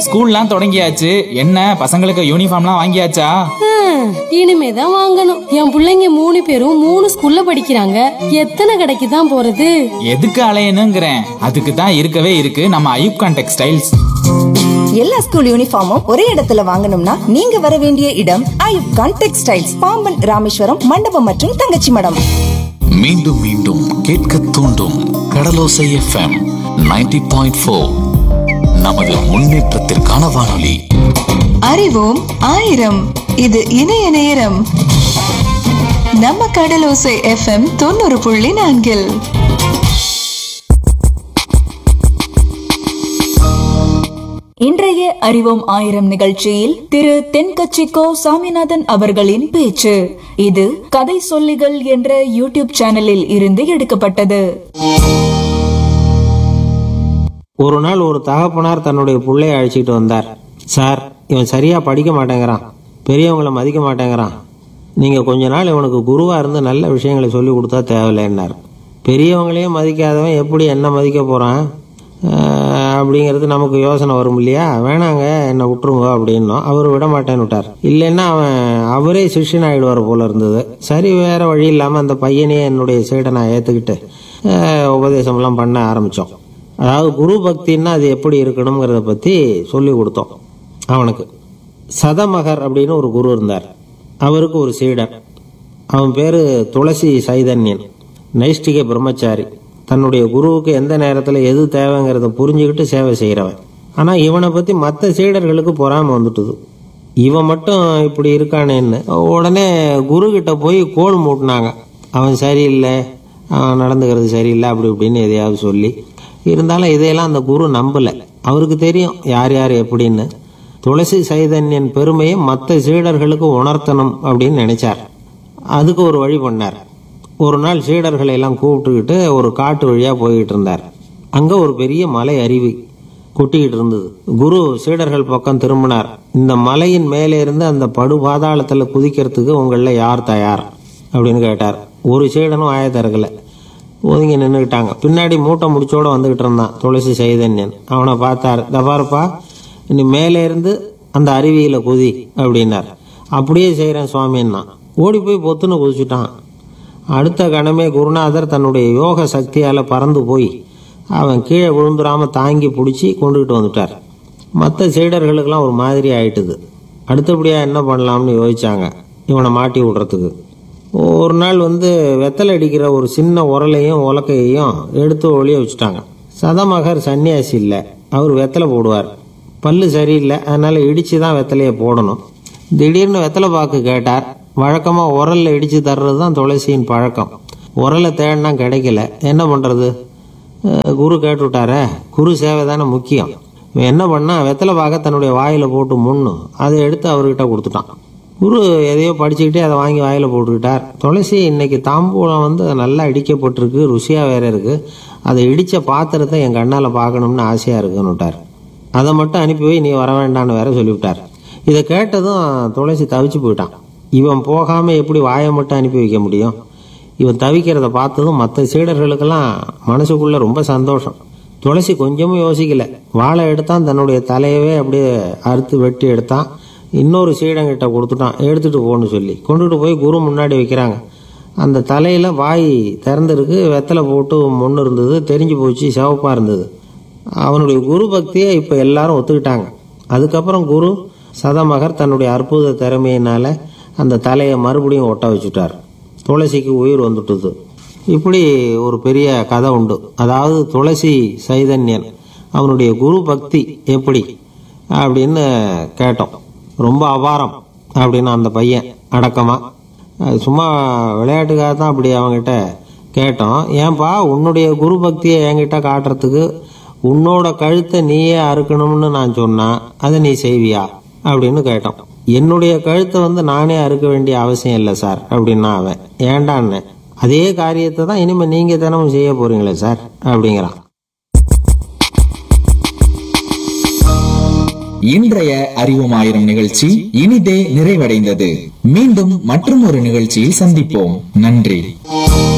ஸ்கூல்லாம் தொடங்கியாச்சு என்ன பசங்களுக்கு யூனிஃபார்ம்லாம் வாங்கியாச்சா ஹம், இனிமேதான் வாங்கணும் என் பிள்ளைங்க மூணு பேரும் மூணு ஸ்கூல்ல படிக்கிறாங்க எத்தனை கடைக்கு தான் போறது எதுக்கு அலையணுங்கிறேன் அதுக்கு தான் இருக்கவே இருக்கு நம்ம ஐயூப்கான் டெக்ஸ்டைல்ஸ் எல்லா ஸ்கூல் யூனிஃபார்மும் ஒரே இடத்துல வாங்கணும்னா நீங்க வர வேண்டிய இடம் ஐயூப் கான் டெக்ஸ்டைல்ஸ் பாம்பன் ராமேஸ்வரம் மண்டபம் மற்றும் தங்கச்சி மடம் மீண்டும் மீண்டும் கேட்க தூண்டும் கடலோசை எஃப்எம் 90.4 பாயிண்ட் ஃபோர் நமது முன்னேற்றத்திற்கான வானொலி அறிவோம் ஆயிரம் இது இணைய நேரம் நம்ம கடலோசை எஃப்எம் தொண்ணூறு புள்ளி நான்கில் இன்றைய அறிவோம் ஆயிரம் நிகழ்ச்சியில் திரு தென்கட்சிக்கோ சாமிநாதன் அவர்களின் பேச்சு இது கதை சொல்லிகள் என்ற யூடியூப் சேனலில் இருந்து எடுக்கப்பட்டது ஒரு நாள் ஒரு தகப்பனார் தன்னுடைய பிள்ளைய அழைச்சிட்டு வந்தார் சார் இவன் சரியா படிக்க மாட்டேங்கிறான் பெரியவங்கள மதிக்க மாட்டேங்கிறான் நீங்க கொஞ்ச நாள் இவனுக்கு குருவா இருந்து நல்ல விஷயங்களை சொல்லி கொடுத்தா தேவையில்லைன்னார் பெரியவங்களையும் மதிக்காதவன் எப்படி என்ன மதிக்க போறான் ஆஹ் அப்படிங்கிறது நமக்கு யோசனை வரும் இல்லையா வேணாங்க என்னை விட்டுருங்க அப்படின்னோம் அவர் விட மாட்டேன்னு விட்டார் இல்லைன்னா அவன் அவரே சிஷ்யன் ஆயிடுவார் போல இருந்தது சரி வேற வழி இல்லாமல் அந்த பையனையே என்னுடைய சைடை நான் ஏற்றுக்கிட்டு உபதேசம்லாம் பண்ண ஆரம்பித்தோம் அதாவது குரு பக்தின்னா அது எப்படி இருக்கணுங்கிறத பற்றி சொல்லி கொடுத்தோம் அவனுக்கு சதமகர் அப்படின்னு ஒரு குரு இருந்தார் அவருக்கு ஒரு சீடன் அவன் பேர் துளசி சைதன்யன் நைஷ்டிக பிரம்மச்சாரி தன்னுடைய குருவுக்கு எந்த நேரத்தில் எது தேவைங்கிறத புரிஞ்சுக்கிட்டு சேவை செய்கிறவன் ஆனால் இவனை பற்றி மற்ற சீடர்களுக்கு பொறாமை வந்துட்டுது இவன் மட்டும் இப்படி இருக்கானேன்னு உடனே குரு கிட்ட போய் கோல் மூட்டினாங்க அவன் சரியில்லை அவன் நடந்துக்கிறது சரியில்லை அப்படி இப்படின்னு எதையாவது சொல்லி இருந்தாலும் இதையெல்லாம் அந்த குரு நம்பலை அவருக்கு தெரியும் யார் யார் எப்படின்னு துளசி சைதன்யன் பெருமையை மற்ற சீடர்களுக்கு உணர்த்தணும் அப்படின்னு நினைச்சார் அதுக்கு ஒரு வழி பண்ணார் ஒரு நாள் சீடர்களை எல்லாம் கூப்பிட்டுக்கிட்டு ஒரு காட்டு வழியாக போய்கிட்டு இருந்தார் அங்கே ஒரு பெரிய மலை அருவி கொட்டிக்கிட்டு இருந்தது குரு சீடர்கள் பக்கம் திரும்பினார் இந்த மலையின் மேலே இருந்து அந்த படு பாதாளத்தில் குதிக்கிறதுக்கு உங்களில் யார் தயார் அப்படின்னு கேட்டார் ஒரு சீடனும் ஆய திறக்கல ஒதுங்கி நின்றுக்கிட்டாங்க பின்னாடி மூட்டை முடிச்சோட வந்துகிட்டு இருந்தான் துளசி சைதன்யன் அவனை பார்த்தார் தபாருப்பா நீ மேலே இருந்து அந்த அருவியில் குதி அப்படின்னார் அப்படியே செய்கிறேன் சுவாமின்னா ஓடி போய் பொத்துன்னு குதிச்சுட்டான் அடுத்த கணமே குருநாதர் தன்னுடைய யோக சக்தியால் பறந்து போய் அவன் கீழே விழுந்துடாம தாங்கி பிடிச்சி கொண்டுகிட்டு வந்துட்டார் மற்ற சீடர்களுக்கெல்லாம் ஒரு மாதிரி ஆயிட்டுது அடுத்தபடியாக என்ன பண்ணலாம்னு யோசிச்சாங்க இவனை மாட்டி விடுறதுக்கு ஒரு நாள் வந்து வெத்தலை அடிக்கிற ஒரு சின்ன உரலையும் உலக்கையையும் எடுத்து ஒளிய வச்சுட்டாங்க சதமகர் சன்னியாசி இல்லை அவர் வெத்தலை போடுவார் பல்லு சரியில்லை அதனால இடிச்சு தான் வெத்தலையை போடணும் திடீர்னு வெத்தலை பாக்கு கேட்டார் வழக்கமாக உரல்ல இடிச்சு தர்றது தான் துளசியின் பழக்கம் உரலை தேடினா கிடைக்கல என்ன பண்ணுறது குரு கேட்டு விட்டாரே குரு சேவை தானே முக்கியம் இவன் என்ன பண்ணா வெத்தலை பாக்க தன்னுடைய வாயில் போட்டு முன்னு அதை எடுத்து அவர்கிட்ட கொடுத்துட்டான் குரு எதையோ படிச்சுக்கிட்டே அதை வாங்கி வாயில் போட்டுக்கிட்டார் துளசி இன்னைக்கு தாம்பூலம் வந்து நல்லா இடிக்கப்பட்டிருக்கு ருசியாக வேற இருக்கு அதை இடித்த பாத்திரத்தை என் கண்ணால் பார்க்கணும்னு ஆசையாக இருக்குன்னு விட்டார் அதை மட்டும் அனுப்பி போய் நீ வர வேண்டான்னு வேற சொல்லிவிட்டார் இதை கேட்டதும் துளசி தவிச்சு போயிட்டான் இவன் போகாமல் எப்படி வாயை மட்டும் அனுப்பி வைக்க முடியும் இவன் தவிக்கிறத பார்த்ததும் மற்ற சீடர்களுக்கெல்லாம் மனசுக்குள்ள ரொம்ப சந்தோஷம் துளசி கொஞ்சமும் யோசிக்கல வாழை எடுத்தான் தன்னுடைய தலையவே அப்படியே அறுத்து வெட்டி எடுத்தான் இன்னொரு சீடங்கிட்ட கொடுத்துட்டான் எடுத்துட்டு போன்னு சொல்லி கொண்டுட்டு போய் குரு முன்னாடி வைக்கிறாங்க அந்த தலையில வாய் திறந்திருக்கு வெத்தலை போட்டு முன்னு இருந்தது தெரிஞ்சு போச்சு சிவப்பா இருந்தது அவனுடைய குரு பக்தியை இப்போ எல்லாரும் ஒத்துக்கிட்டாங்க அதுக்கப்புறம் குரு சதமகர் தன்னுடைய அற்புத திறமையினால அந்த தலையை மறுபடியும் ஒட்ட வச்சுட்டார் துளசிக்கு உயிர் வந்துட்டுது இப்படி ஒரு பெரிய கதை உண்டு அதாவது துளசி சைதன்யன் அவனுடைய குரு பக்தி எப்படி அப்படின்னு கேட்டோம் ரொம்ப அபாரம் அப்படின்னு அந்த பையன் அடக்கமா அது சும்மா விளையாட்டுக்காக தான் அப்படி அவங்ககிட்ட கேட்டோம் ஏன்பா உன்னுடைய குரு பக்தியை என்கிட்ட காட்டுறதுக்கு உன்னோட கழுத்தை நீயே அறுக்கணும்னு நான் சொன்னா அதை நீ செய்வியா அப்படின்னு கேட்டோம் என்னுடைய கழுத்தை வந்து நானே அறுக்க வேண்டிய அவசியம் இல்லை சார் அப்படின்னா அவன் ஏண்டான்னு அதே காரியத்தை தான் இனிமே நீங்க தினமும் செய்ய போறீங்களே சார் அப்படிங்கிறான் இன்றைய அறிவோம் ஆயிரம் நிகழ்ச்சி இனிதே நிறைவடைந்தது மீண்டும் மற்றும் ஒரு நிகழ்ச்சியில் சந்திப்போம் நன்றி